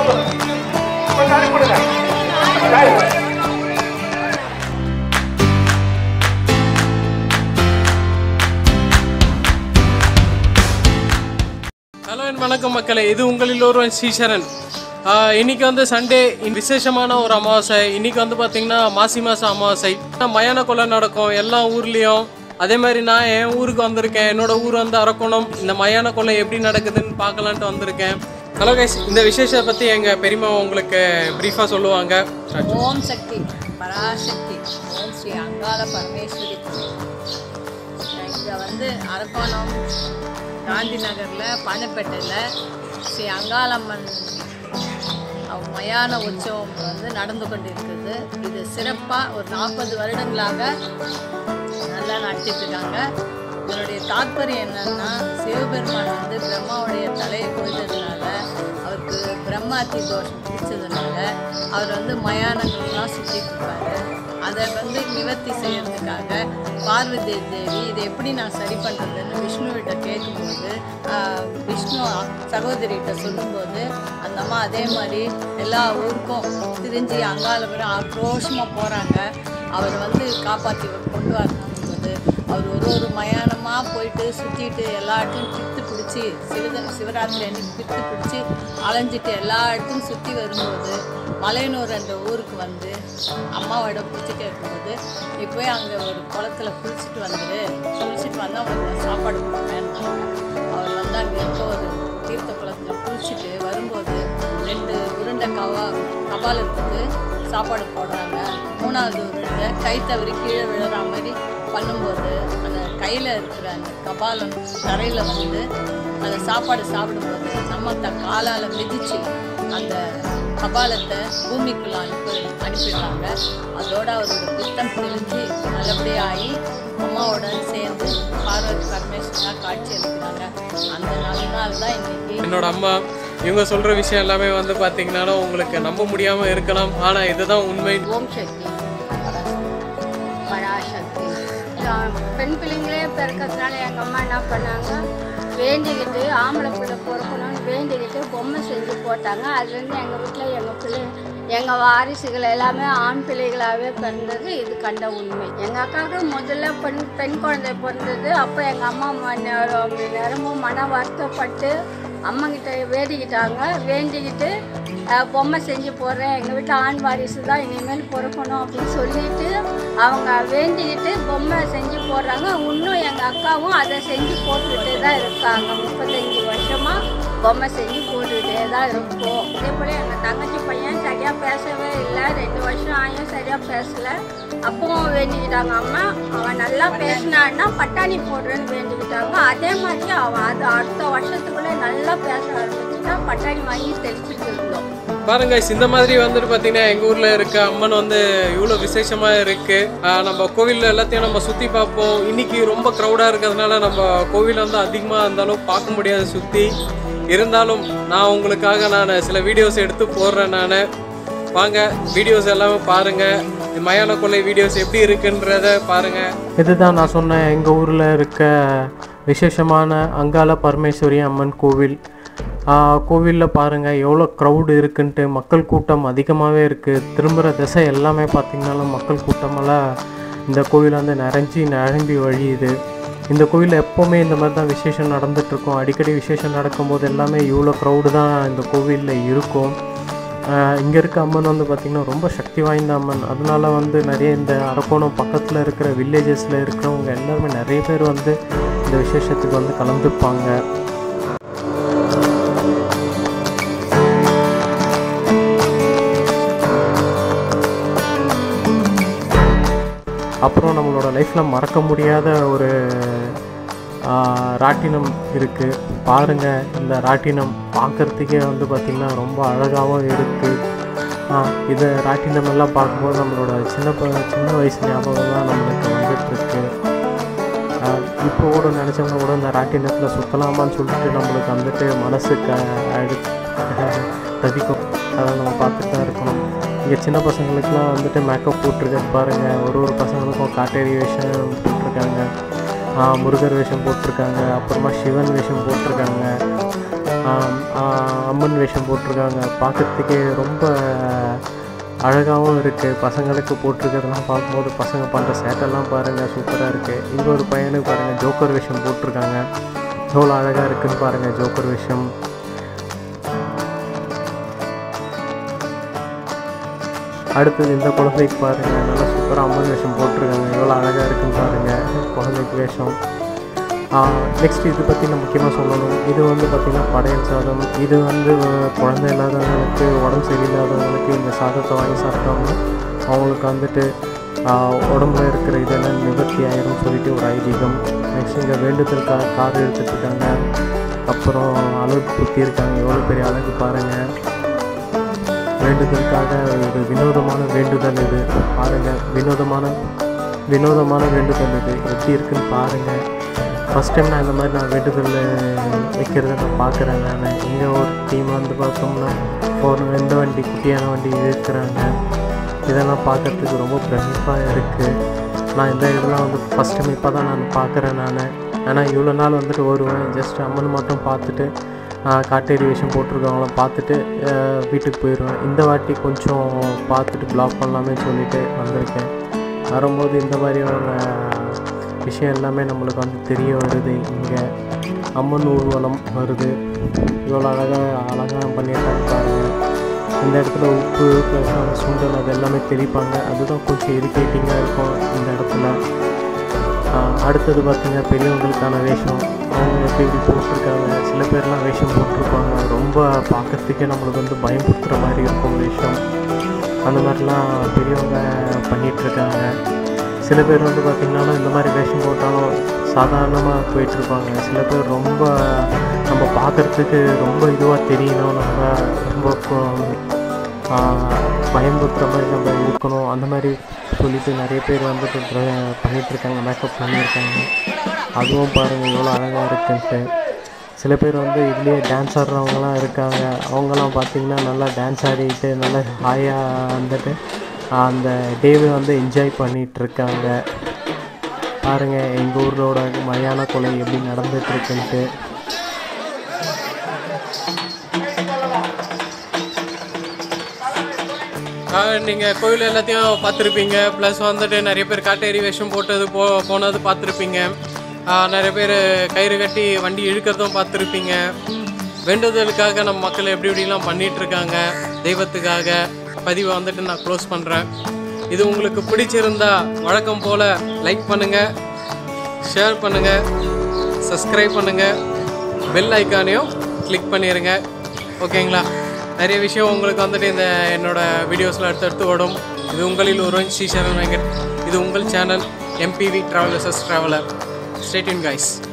போதும் கொஞ்சம் அனுப்பிடுங்க சரி. ஹலோ என் வணக்கம் மக்களே இது உங்களில் ஒருவன் ஸ்ரீசரன் ஆஹ் இன்னைக்கு வந்து சண்டே விசேஷமான ஒரு அமாவாசை இன்னைக்கு வந்து பார்த்தீங்கன்னா மாசி மாதம் அமாவாசை மயான கொலை நடக்கும் எல்லா ஊர்லேயும் அதே மாதிரி நான் என் ஊருக்கு வந்திருக்கேன் என்னோட ஊர் வந்து அரக்கோணம் இந்த மயான கொலை எப்படி நடக்குதுன்னு பார்க்கலான்ட்டு வந்திருக்கேன் ஹலோ கைஸ் இந்த விசேஷத்தை பற்றி எங்கள் பெரியம்மா உங்களுக்கு ப்ரீஃபாக சொல்லுவாங்க ஓம் சக்தி பராசக்தி ஓம் ஸ்ரீ அங்காள பரமேஸ்வரி இங்கே வந்து அரக்கோணம் காந்தி நகரில் பணப்பேட்டையில் ஸ்ரீ அங்காளம்மன் அவ மயான உற்சவம் வந்து நடந்து கொண்டிருக்குது இது சிறப்பாக ஒரு நாற்பது வருடங்களாக நல்லா நடத்திட்டு இருக்காங்க இதனுடைய தாற்பயம் என்னன்னா சிவபெருமான் வந்து பிரம்மாவுடைய தலையை கொய்ததுனால அவருக்கு பிரம்மாத்தி தோஷம் பிடிச்சதுனால அவர் வந்து மயானங்கள்லாம் சுற்றிட்டு இருப்பாரு அதை வந்து நிவர்த்தி செய்யறதுக்காக பார்வதி தேவி இதை எப்படி நான் சரி பண்ணுறதுன்னு விஷ்ணுவிட்ட கேட்கும்போது ஆஹ், விஷ்ணு சகோதரிகிட்ட சொல்லும்போது அந்த அம்மா அதே மாதிரி எல்லா ஊருக்கும் திரிஞ்சு அங்காளபுரம் ஆக்ரோஷமாக போகிறாங்க அவர் வந்து காப்பாற்றி கொண்டு வரும்போது அவர் ஒரு ஒரு மயானமாக போயிட்டு சுற்றிட்டு எல்லா இடத்தையும் பித்து பிடிச்சி சிவத சிவராத்திரி அன்னைக்கு பித்து பிடிச்சி அலைஞ்சிட்டு எல்லா இடத்தையும் சுற்றி வரும்போது மலையனூர் என்ற ஊருக்கு வந்து அம்மாவோட பிடிச்சி கேட்கும்போது நீ போய் அங்கே ஒரு குளத்துல குளிச்சுட்டு வந்துடு குளிச்சுட்டு வந்தால் அவங்களுக்கு சாப்பாடு கொடுப்பேன்னாங்க அவர் வந்து அங்கே இருக்க ஒரு தீர்த்த குளத்துல குளிச்சுட்டு வரும்போது ரெண்டு உருண்டை கவா கபாலத்துக்கு சாப்பாடு போடுறாங்க மூணாவது உருண்டை கை தவறி கீழே விழுற மாதிரி பண்ணும்போது அந்த கையில் இருக்கிற அந்த கபாலம் தரையில் வந்து அந்த சாப்பாடு சாப்பிடும்போது நம்ம த காலால் மிதிச்சு அந்த கபாலத்தை பூமிக்குள்ள அனுப்பி அனுப்பிடுறாங்க அதோட அவரோட பித்தம் தெளிஞ்சு நல்லபடியாக ஆகி அம்மாவுடன் சேர்ந்து பார்வதி பரமேஸ்வரனாக காட்சி அளிக்கிறாங்க அந்த நல்ல நாள் தான் இன்னைக்கு என்னோட அம்மா இவங்க சொல்கிற விஷயம் எல்லாமே வந்து பார்த்தீங்கன்னா உங்களுக்கு நம்ப முடியாமல் இருக்கலாம் ஆனால் இதுதான் உண்மை ஓம் சக்தி பராசக்தி நான் பெண் பிள்ளைங்களே பிறக்கிறதுனால எங்கள் அம்மா என்ன பண்ணாங்க வேண்டிக்கிட்டு ஆம்பளை பிள்ளை பிறக்கணும்னு வேண்டிக்கிட்டு பொம்மை செஞ்சு போட்டாங்க அதுலேருந்து எங்கள் வீட்டில் எங்கள் பிள்ளை எங்கள் வாரிசுகள் எல்லாமே ஆண் பிள்ளைகளாகவே பிறந்தது இது கண்ட உண்மை எங்கள் அக்காவுக்கு முதல்ல பெண் பெண் குழந்தை பிறந்தது அப்போ எங்கள் அம்மா ம- நேரம் நேரமும் மன வருத்தப்பட்டு அம்மாங்கிட்ட வேண்டிக்கிட்டாங்க வேண்டிக்கிட்டு அஹ், பொம்மை செஞ்சு போடுறேன் எங்கள் வீட்டில் ஆண் வாரிசு தான் இனிமேல் பிறக்கணும் அப்படின்னு சொல்லிட்டு அவங்க வேண்டிக்கிட்டு பொம்மை செஞ்சு போடுறாங்க இன்னும் எங்கள் அக்காவும் அதை செஞ்சு போட்டுக்கிட்டே தான் இருக்காங்க முப்பத்தஞ்சு வருஷமாக பொம்மை செஞ்சு போட்டுக்கிட்டே தான் இருக்கோம் அதே போல் எங்கள் தங்கச்சி பையன் சரியாக பேசவே இல்லை ரெண்டு வருஷம் ஆயும் சரியாக பேசலை அப்பவும் வேண்டிக்கிட்டாங்க அம்மா அவன் நல்லா பேசினான்னா பட்டாணி போடுறேன்னு வேண்டிக்கிட்டாங்க அதே மாதிரி அவன் அது அடுத்த வருஷத்துக்குள்ளே நல்லா பேச ஆரம்பிச்சுட்டா பட்டாணி வாங்கி தெளிச்சுட்டு இருந்தோம் பாருங்க guys, இந்த மாதிரி வந்துட்டு பார்த்தீங்கன்னா எங்கள் ஊரில் இருக்க அம்மன் வந்து இவ்வளோ விசேஷமாக இருக்குது நம்ம கோவில் எல்லாத்தையும் நம்ம சுற்றி பார்ப்போம் இன்னைக்கு ரொம்ப க்ரௌடாக இருக்கிறதுனால நம்ம கோவில் வந்து அதிகமாக இருந்தாலும் பார்க்க முடியாது சுற்றி இருந்தாலும் நான் உங்களுக்காக நான் சில வீடியோஸ் எடுத்து போடுறேன் நான் வாங்க வீடியோஸ் எல்லாமே பாருங்கள் மயான கொள்ளை வீடியோஸ் எப்படி இருக்குன்றத பாருங்கள் இதுதான் நான் சொன்னேன் எங்கள் ஊரில் இருக்க விசேஷமான அங்காள பரமேஸ்வரி அம்மன் கோவில் கோவிலில் பாருங்கள் எவ்வளோ க்ரௌடு இருக்குன்ட்டு மக்கள் கூட்டம் அதிகமாகவே இருக்குது திரும்புகிற திசை எல்லாமே பார்த்திங்கனாலும் மக்கள் கூட்டமெல்லாம் இந்த கோவில் வந்து நிறைஞ்சி நிரம்பி வழியுது இந்த கோவிலில் எப்போவுமே இந்த மாதிரி தான் விசேஷம் நடந்துகிட்ருக்கும் அடிக்கடி விசேஷம் நடக்கும்போது எல்லாமே இவ்வளோ க்ரௌடு தான் இந்த கோவிலில் இருக்கும் இங்கே இருக்க அம்மன் வந்து பார்த்திங்கன்னா ரொம்ப சக்தி வாய்ந்த அம்மன் அதனால வந்து நிறைய இந்த அரக்கோணம் பக்கத்தில் இருக்கிற வில்லேஜஸில் இருக்கிறவங்க எல்லாருமே நிறைய பேர் வந்து இந்த விசேஷத்துக்கு வந்து கலந்துப்பாங்க அப்புறம் நம்மளோட லைஃப்பில் மறக்க முடியாத ஒரு ஆ, ராட்டினம் இருக்குது பாருங்கள் இந்த ராட்டினம் பார்க்குறதுக்கே வந்து பார்த்திங்கன்னா ரொம்ப அழகாகவும் இருக்குது இது ராட்டினம் எல்லாம் பார்க்கும்போது நம்மளோட சின்ன ப- சின்ன வயசு ஞாபகம்லாம் நம்மளுக்கு வந்துட்டுருக்கு இப்போ கூட நினச்சவங்க கூட இந்த ராட்டினத்தில் சுற்றலாமான்னு சொல்லிட்டு நம்மளுக்கு வந்துட்டு மனசு க அடு தவிக்கும் அதை நம்ம பார்த்துட்டு தான் இருக்கணும் இங்கே சின்ன பசங்களுக்குலாம் வந்துட்டு மேக்கப் போட்டிருக்கேன் பாருங்கள் ஒரு ஒரு பசங்களுக்கும் காட்டேரி வேஷம் போட்டிருக்காங்க ஆ, முருகர் வேஷம் போட்டிருக்காங்க அப்புறமா சிவன் வேஷம் போட்டிருக்காங்க ஆம், ஆ, அம்மன் வேஷம் போட்டிருக்காங்க பார்க்கறதுக்கே ரொம்ப அழகாகவும் இருக்குது பசங்களுக்கு போட்டிருக்கிறதெல்லாம் பார்க்கும்போது பசங்க பண்ணுற சேட்டெல்லாம் பாருங்கள் சூப்பராக இருக்குது இங்கே ஒரு பையனுக்கு பாருங்கள் ஜோக்கர் வேஷம் போட்டிருக்காங்க எவ்வளோ அழகாக இருக்குன்னு பாருங்கள் ஜோக்கர் வேஷம் அடுத்தது இந்த குழந்தைக்கு பாருங்கள் நல்லா சூப்பராக அம்மன் வேஷம் போட்டிருக்காங்க எவ்வளோ அழகாக இருக்குன்னு பாருங்கள் குழந்தைக்கு வேஷம் நெக்ஸ்ட் இது பற்றி நான் முக்கியமாக சொல்லணும் இது வந்து பார்த்திங்கன்னா படையல் சாதம் இது வந்து அஹ், குழந்தை இல்லாதவங்களுக்கு உடம்பு சரியில்லாதவங்களுக்கு இந்த சாதத்தை வாங்கி சாப்பிட்டோம்னா அவங்களுக்கு வந்துட்டு ஆஹ், உடம்புல இருக்கிற இதெல்லாம் நிவர்த்தி ஆயிரும் சொல்லிட்டு ஒரு ஐதீகம் நெக்ஸ்ட் இங்கே வேண்டுதலுக்காக கார் எடுத்துட்டு இருக்காங்க அப்புறம் அழகு குத்தியிருக்காங்க எவ்வளோ பெரிய அழகு பாருங்கள் வேண்டுதலுக்காக ஒரு வினோதமான வேண்டுதல் இது பாருங்கள் வினோதமான வினோதமான வேண்டுதல் இது எப்படி இருக்குன்னு பாருங்கள் ஃபஸ்ட் டைம் நான் இந்த மாதிரி நான் வேண்டுதல் வைக்கிறத நான் பார்க்குறேன் நான் இங்கே ஒரு டீம் வந்து பார்த்தோம்னா ஒரு எந்த வண்டி குட்டியான வண்டி இழுக்கிறாங்க இதெல்லாம் பார்க்கறதுக்கு ரொம்ப பிரமிப்பாக இருக்குது நான் இந்த இதெல்லாம் வந்து ஃபஸ்ட் டைம் இப்போ தான் நான் பார்க்குறேன் நான் ஏன்னா இவ்வளோ நாள் வந்துட்டு வருவேன் ஜஸ்ட் அம்மன் மட்டும் பார்த்துட்டு ஆஹ், காட்டேரி வேஷம் போட்டிருக்கவங்களாம் பார்த்துட்டு ஆஹ், வீட்டுக்கு போயிடுவேன் இந்த வாட்டி கொஞ்சம் பார்த்துட்டு பிளாக் பண்ணலாமே சொல்லிட்டு வந்திருக்கேன் வரும்போது இந்த மாதிரியான விஷயம் எல்லாமே நம்மளுக்கு வந்து தெரிய வருது இங்கே அம்மன் ஊர்வலம் வருது இவ்வளோ அழகாக அழகாக பண்ணியிருக்காங்க பாருங்க இந்த இடத்துல உப்பு ப்ளஸ் சுண்டல் அது எல்லாமே தெளிப்பாங்க அதுதான் கொஞ்சம் இரிட்டேட்டிங்காக இருக்கும் இந்த இடத்துல ஆஹ் அடுத்தது பார்த்தீங்கன்னா பெரியவங்களுக்கான வேஷம் அவங்க எப்படி இப்படி போட்டிருக்காங்க சில பேர்லாம் வேஷம் போட்டிருப்பாங்க ரொம்ப பார்க்கறதுக்கே நம்மளுக்கு வந்து பயம்படுத்துகிற மாதிரி இருக்கும் வேஷம் அந்த மாதிரிலாம் பெரியவங்க பண்ணிகிட்ருக்காங்க சில பேர் வந்து பார்த்திங்கன்னா இந்த மாதிரி வேஷம் போட்டாலும் சாதாரணமாக போயிட்டுருப்பாங்க சில பேர் ரொம்ப நம்ம பார்க்குறதுக்கு ரொம்ப இதுவாக தெரியணும் நம்ம ரொம்ப கொ- ஆஹ் பயமுறுத்துற மாதிரி நம்ம இருக்கணும் அந்த மாதிரி சொல்லிட்டு நிறைய பேர் வந்துட்டு ட்ர- பண்ணிகிட்ருக்காங்க மேக்கப் பண்ணியிருக்காங்க அதுவும் பாருங்கள் எவ்வளோ அழகாக இருக்குன்ட்டு சில பேர் வந்து இதுலேயே டான்ஸ் ஆடுறவங்கலாம் இருக்காங்க அவங்கெல்லாம் பார்த்திங்கன்னா நல்லா டான்ஸ் ஆடிட்டு நல்லா ஹாயாக வந்துட்டு அந்த டேவை வந்து என்ஜாய் பண்ணிகிட்ருக்காங்க பாருங்கள் எங்கள் ஊரோட மயான கொலை எப்படி நடந்துகிட்ருக்குன்ட்டு நீங்கள் கோயில் எல்லாத்தையும் பார்த்துருப்பீங்க ப்ளஸ் வந்துட்டு நிறைய பேர் காட்டேரி வேஷம் போட்டது போ போனது பார்த்துருப்பீங்க நிறைய பேர் கயிறு கட்டி வண்டி இழுக்கிறதும் பார்த்துருப்பீங்க வேண்டுதலுக்காக நம்ம மக்கள் எப்படி எப்படிலாம் பண்ணிட்டு இருக்காங்க தெய்வத்துக்காக பதிவை வந்துட்டு நான் க்ளோஸ் பண்ணுறேன் இது உங்களுக்கு பிடிச்சிருந்தா வழக்கம் போல் லைக் பண்ணுங்கள் ஷேர் பண்ணுங்கள் சப்ஸ்கிரைப் பண்ணுங்கள் பெல் ஐக்கானையும் கிளிக் பண்ணிடுங்க ஓகேங்களா நிறைய விஷயம் உங்களுக்கு வந்துட்டு இந்த என்னோட வீடியோஸில் எடுத்து எடுத்து ஓடும் இது உங்களில் ஒருவன் ஸ்ரீசரன் வெங்கட் இது உங்கள் channel MPV travellers traveller stay tuned guys